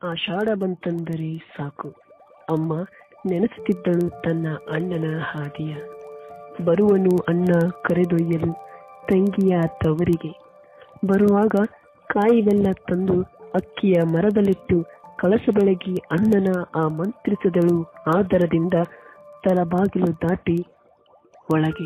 ಆಷಾಢ ಬಂತಂದರೆ ಸಾಕು ಅಮ್ಮ ನೆನೆಸುತ್ತಿದ್ದಳು ತನ್ನ ಅಣ್ಣನ ಹಾದಿಯ ಬರುವನು ಅಣ್ಣ ಕರೆದೊಯ್ಯಲು ತಂಗಿಯ ತವರಿಗೆ ಬರುವಾಗ ಕಾಯಿ ಬೆಲ್ಲ ತಂದು ಅಕ್ಕಿಯ ಮರದಲ್ಲಿಟ್ಟು ಕಳಸ ಬೆಳಗಿ ಅಣ್ಣನ ಆ ಮಂತ್ರಿಸಿದಳು ಆದರದಿಂದ ತಲಬಾಗಿಲು ದಾಟಿ ಒಳಗೆ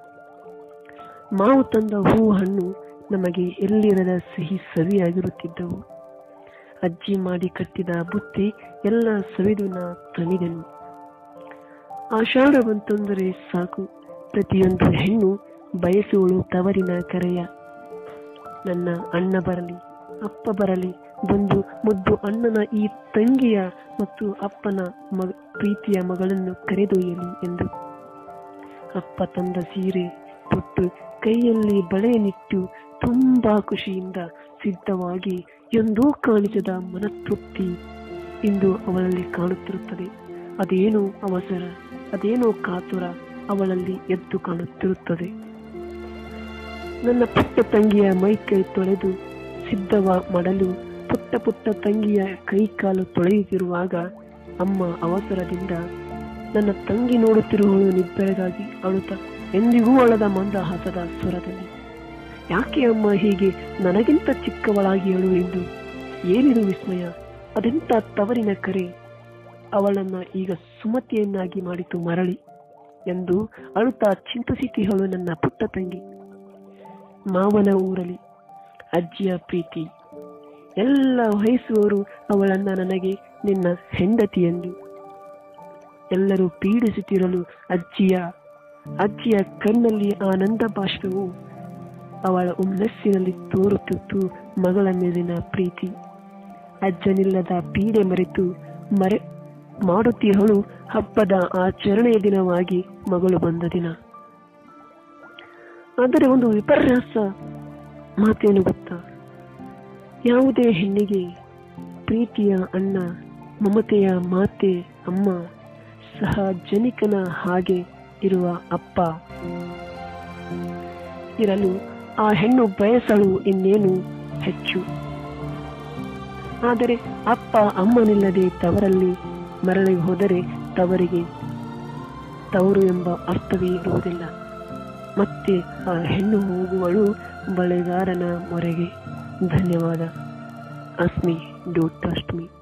ಮಾವು ತಂದ ಹೂ ಹಣ್ಣು ನಮಗೆ ಎಲ್ಲಿರದ ಸಿಹಿ ಸವಿಯಾಗಿರುತ್ತಿದ್ದವು ಅಜ್ಜಿ ಮಾಡಿ ಕಟ್ಟಿದ ಬುತ್ತಿ ಎಲ್ಲ ಸವಿದು ನಾ ತಮಿದೆನು ಆಷಾಢ ಬಂತಂದರೆ ಸಾಕು ಪ್ರತಿಯೊಂದು ಹೆಣ್ಣು ಬಯಸುವಳು ತವರಿನ ಕರೆಯ ನನ್ನ ಅಣ್ಣ ಬರಲಿ ಅಪ್ಪ ಬರಲಿ ಬಂದು ಮುದ್ದು ಅಣ್ಣನ ಈ ತಂಗಿಯ ಮತ್ತು ಅಪ್ಪನ ಮಗ ಪ್ರೀತಿಯ ಮಗಳನ್ನು ಕರೆದೊಯ್ಯಲಿ ಎಂದು ಅಪ್ಪ ತಂದ ಸೀರೆ ತೊಟ್ಟು ಕೈಯಲ್ಲಿ ಬಳೆಯನ್ನಿಟ್ಟು ತುಂಬಾ ಖುಷಿಯಿಂದ ಸಿದ್ಧವಾಗಿ ಎಂದೂ ಕಾಣಿಸದ ಮನತೃಪ್ತಿ ಇಂದು ಅವಳಲ್ಲಿ ಕಾಣುತ್ತಿರುತ್ತದೆ ಅದೇನೋ ಅವಸರ ಅದೇನೋ ಕಾತುರ ಅವಳಲ್ಲಿ ಎದ್ದು ಕಾಣುತ್ತಿರುತ್ತದೆ ನನ್ನ ಪುಟ್ಟ ತಂಗಿಯ ಮೈಕೈ ತೊಳೆದು ಸಿದ್ಧವ ಮಾಡಲು ಪುಟ್ಟ ಪುಟ್ಟ ತಂಗಿಯ ಕೈ ಕಾಲು ತೊಳೆಯುತ್ತಿರುವಾಗ ಅಮ್ಮ ಅವಸರದಿಂದ ನನ್ನ ತಂಗಿ ನೋಡುತ್ತಿರುವಳು ನಿಬ್ಬೆರಗಾಗಿ ಅಳುತ್ತ ಎಂದಿಗೂ ಅಳದ ಮಂದಹಾಸದ ಸ್ವರದಲ್ಲಿ ಯಾಕೆ ಅಮ್ಮ ಹೀಗೆ ನನಗಿಂತ ಚಿಕ್ಕವಳಾಗಿ ಅಳು ಎಂದು ಏನಿದು ವಿಸ್ಮಯ ಅದೆಂತ ತವರಿನ ಕರೆ ಅವಳನ್ನ ಈಗ ಸುಮತಿಯನ್ನಾಗಿ ಮಾಡಿತು ಮರಳಿ ಎಂದು ಅಳುತ್ತಾ ಚಿಂತಿಸಿತಿಹಳು ನನ್ನ ಪುಟ್ಟ ತಂಗಿ ಮಾವನ ಊರಲಿ ಅಜ್ಜಿಯ ಪ್ರೀತಿ ಎಲ್ಲ ವಹಿಸುವವರು ಅವಳನ್ನ ನನಗೆ ನಿನ್ನ ಹೆಂಡತಿ ಎಂದು ಎಲ್ಲರೂ ಪೀಡಿಸುತ್ತಿರಲು ಅಜ್ಜಿಯ ಅಜ್ಜಿಯ ಕಣ್ಣಲ್ಲಿ ಆನಂದ ಬಾಷ್ಪವು ಅವಳ ಹುಮ್ಮಸ್ಸಿನಲ್ಲಿ ತೋರುತ್ತಿತ್ತು ಮಗಳ ಮೇಲಿನ ಪ್ರೀತಿ ಅಜ್ಜನಿಲ್ಲದ ಪೀಡೆ ಮರೆತು ಮರೆ ಮಾಡುತ್ತಿಹಳು ಹಬ್ಬದ ಆಚರಣೆಯ ದಿನವಾಗಿ ಮಗಳು ಬಂದ ದಿನ ಆದರೆ ಒಂದು ವಿಪರ್ಯಾಸ ಮಾತೇನು ಗೊತ್ತಾ ಯಾವುದೇ ಹೆಣ್ಣಿಗೆ ಪ್ರೀತಿಯ ಅಣ್ಣ ಮಮತೆಯ ಮಾತೆ ಅಮ್ಮ ಸಹಜನಿಕನ ಹಾಗೆ ಇರುವ ಅಪ್ಪ ಇರಲು ಆ ಹೆಣ್ಣು ಬಯಸಲು ಇನ್ನೇನು ಹೆಚ್ಚು ಆದರೆ ಅಪ್ಪ ಅಮ್ಮನಿಲ್ಲದೆ ತವರಲ್ಲಿ ಮರಳಿ ಹೋದರೆ ತವರಿಗೆ ತವರು ಎಂಬ ಅರ್ಥವೇ ಇರುವುದಿಲ್ಲ ಮತ್ತೆ ಆ ಹೆಣ್ಣು ಹೋಗುವಳು ಬಳೆಗಾರನ ಮೊರೆಗೆ ಧನ್ಯವಾದ ಅಸ್ಮಿ ಡೋಂಟ್ ಟ್ರಸ್ಟ್ ಮೀ